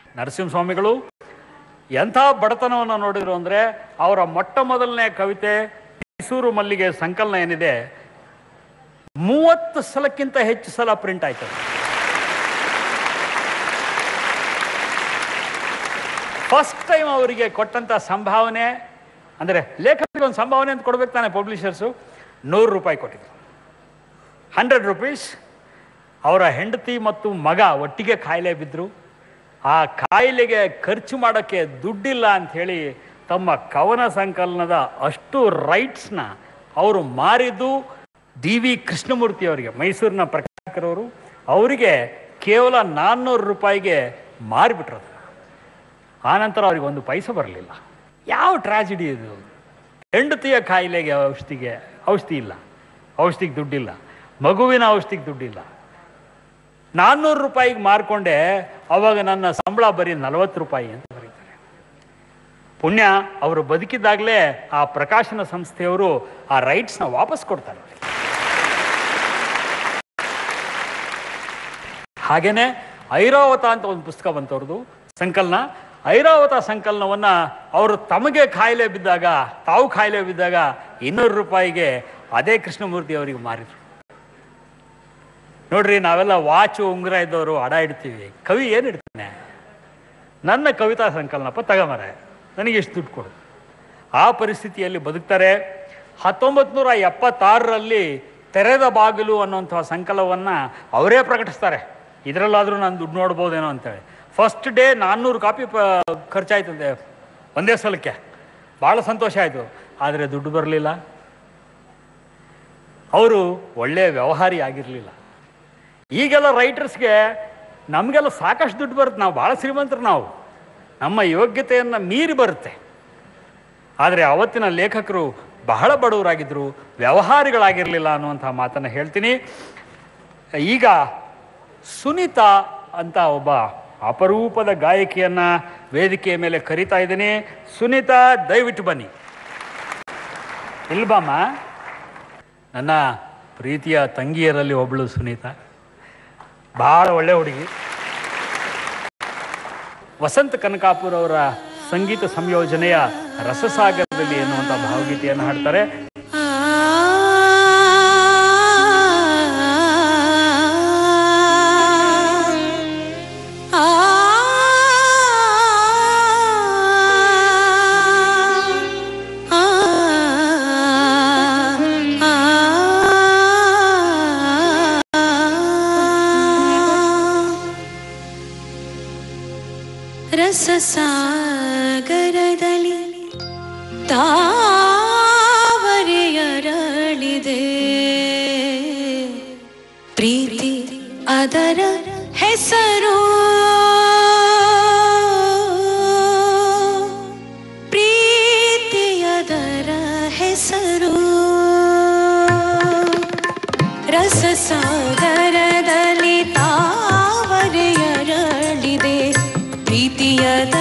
ನರಸಿಂಹಸ್ವಾಮಿಗಳು ಎಂಥ ಬಡತನವನ್ನು ನೋಡಿದ್ರು ಅಂದರೆ ಅವರ ಮೊಟ್ಟ ಮೊದಲನೇ ಕವಿತೆ ಮೈಸೂರು ಮಲ್ಲಿಗೆ ಸಂಕಲನ ಏನಿದೆ ಮೂವತ್ತು ಸಲಕ್ಕಿಂತ ಹೆಚ್ಚು ಸಲ ಪ್ರಿಂಟ್ ಆಯ್ತು ಫಸ್ಟ್ ಟೈಮ್ ಅವರಿಗೆ ಕೊಟ್ಟಂಥ ಸಂಭಾವನೆ ಅಂದರೆ ಲೇಖಕರಿಗೆ ಒಂದು ಸಂಭಾವನೆ ಅಂತ ಕೊಡ್ಬೇಕು ತಾನೆ ಪಬ್ಲಿಷರ್ಸು ನೂರು ರೂಪಾಯಿ ಕೊಟ್ಟಿದ್ರು ಹಂಡ್ರೆಡ್ ರುಪೀಸ್ ಅವರ ಹೆಂಡತಿ ಮತ್ತು ಮಗ ಒಟ್ಟಿಗೆ ಕಾಯಿಲೆ ಬಿದ್ದರು ಆ ಕಾಯಿಲೆಗೆ ಖರ್ಚು ಮಾಡೋಕ್ಕೆ ದುಡ್ಡಿಲ್ಲ ಅಂಥೇಳಿ ತಮ್ಮ ಕವನ ಸಂಕಲನದ ಅಷ್ಟು ರೈಟ್ಸ್ನ ಅವರು ಮಾರಿದ್ದು ಡಿ ವಿ ಕೃಷ್ಣಮೂರ್ತಿ ಅವರಿಗೆ ಮೈಸೂರಿನ ಪ್ರಕಾಶಕರವರು ಅವರಿಗೆ ಕೇವಲ ನಾನ್ನೂರು ರೂಪಾಯಿಗೆ ಮಾರಿಬಿಟ್ರು ಅದನ್ನ. ಆನಂತರ ಅವ್ರಿಗೆ ಒಂದು ಪೈಸೆ ಬರಲಿಲ್ಲ ಯಾವ ಟ್ರಾಜಿಡಿ ಇದು ಹೆಂಡತಿಯ ಕಾಯಿಲೆಗೆ ಔಷಧಿಗೆ ಔಷಧಿ ಇಲ್ಲ ಔಷಧಿಗೆ ದುಡ್ಡಿಲ್ಲ ಮಗುವಿನ ಔಷಧಿಗೆ ದುಡ್ಡಿಲ್ಲ ನಾನ್ನೂರು ರೂಪಾಯಿಗೆ ಮಾರ್ಕೊಂಡೆ ಅವಾಗ ನನ್ನ ಸಂಬಳ ಬರೀ ನಲವತ್ತು ರೂಪಾಯಿ ಅಂತ ಬರೀತಾರೆ ಪುಣ್ಯ ಅವರು ಬದುಕಿದ್ದಾಗಲೇ ಆ ಪ್ರಕಾಶನ ಸಂಸ್ಥೆಯವರು ಆ ರೈಟ್ಸ್ನ ವಾಪಸ್ ಕೊಡ್ತಾರೆ ಅವ್ರಿಗೆ. ಹಾಗೇನೆ ಐರಾವತ ಅಂತ ಒಂದು ಪುಸ್ತಕ ಬಂತವ್ರದ್ದು ಸಂಕಲನ ಐರಾವತ ಸಂಕಲನವನ್ನ ಅವರು ತಮಗೆ ಕಾಯಿಲೆ ಬಿದ್ದಾಗ ತಾವು ಕಾಯಿಲೆ ಬಿದ್ದಾಗ ಇನ್ನೂರು ರೂಪಾಯಿಗೆ ಅದೇ ಕೃಷ್ಣಮೂರ್ತಿ ಅವರಿಗೆ ಮಾರಿದ್ರು ನೋಡ್ರಿ ನಾವೆಲ್ಲ ವಾಚು ಉಂಗುರ ಇದ್ದವರು ಹಡ ಇಡ್ತೀವಿ ಕವಿ ಏನು ಇಡ್ತಾನೆ ನನ್ನ ಕವಿತಾ ಸಂಕಲನಪ್ಪ ತಗೊಂಬರೆ ನನಗೆ ಎಷ್ಟು ದುಡ್ಡು ಕೊಡು ಆ ಪರಿಸ್ಥಿತಿಯಲ್ಲಿ ಬದುಕ್ತಾರೆ ಹತ್ತೊಂಬತ್ತು ನೂರ ಎಪ್ಪತ್ತಾರರಲ್ಲಿ ತೆರೆದ ಬಾಗಿಲು ಅನ್ನುವಂಥ ಸಂಕಲನವನ್ನು ಅವರೇ ಪ್ರಕಟಿಸ್ತಾರೆ ಇದರಲ್ಲಾದರೂ ನಾನು ದುಡ್ಡು ನೋಡ್ಬೋದೇನೋ ಅಂತೇಳಿ ಫಸ್ಟ್ ಡೇ ನಾನ್ನೂರು ಕಾಪಿ ಪ ಖರ್ಚಾಯ್ತಂತೆ ಒಂದೇ ಸಲಕ್ಕೆ ಭಾಳ ಸಂತೋಷ ಆಯಿತು ಆದರೆ ದುಡ್ಡು ಬರಲಿಲ್ಲ ಅವರು ಒಳ್ಳೆಯ ವ್ಯವಹಾರಿ ಆಗಿರಲಿಲ್ಲ ಈಗೆಲ್ಲ ರೈಟರ್ಸ್ಗೆ ನಮಗೆಲ್ಲ ಸಾಕಷ್ಟು ದುಡ್ಡು ಬರುತ್ತೆ ನಾವು ಭಾಳ ಶ್ರೀಮಂತರು ನಾವು ನಮ್ಮ ಯೋಗ್ಯತೆಯನ್ನು ಮೀರಿ ಬರುತ್ತೆ ಆದರೆ ಅವತ್ತಿನ ಲೇಖಕರು ಬಹಳ ಬಡವರಾಗಿದ್ದರು ವ್ಯವಹಾರಿಗಳಾಗಿರಲಿಲ್ಲ ಅನ್ನುವಂಥ ಮಾತನ್ನು ಹೇಳ್ತೀನಿ ಈಗ ಸುನೀತಾ ಅಂತ ಒಬ್ಬ ಅಪರೂಪದ ಗಾಯಕಿಯನ್ನ ವೇದಿಕೆಯ ಮೇಲೆ ಕರಿತಾ ಇದ್ದೀನಿ ಸುನೀತಾ ದಯವಿಟ್ಟು ಬನ್ನಿ ಇಲ್ಬಮ್ಮ ನನ್ನ ಪ್ರೀತಿಯ ತಂಗಿಯರಲ್ಲಿ ಒಬ್ಬಳು ಸುನೀತಾ ಬಹಳ ಒಳ್ಳೆ ಹುಡುಗಿ ವಸಂತ ಕನಕಾಪುರ್ ಅವರ ಸಂಗೀತ ಸಂಯೋಜನೆಯ ರಸಸಾಗರದಲ್ಲಿ ಎನ್ನುವಂಥ ಭಾವಗೀತೆಯನ್ನು ಹಾಡ್ತಾರೆ ರಸಸಾಗರದಲ್ಲಿ ತಾವರೆಯರಳಿದೆ ಪ್ರೀತಿ ಅದರ ಹೆಸರು ಪ್ರೀತಿಯದರ ಹೆಸರು ರಸಸಾಗರದಲ್ಲಿ ತಾವರೆಯರಳಿದೆ ಪ್ರೀತಿಯದ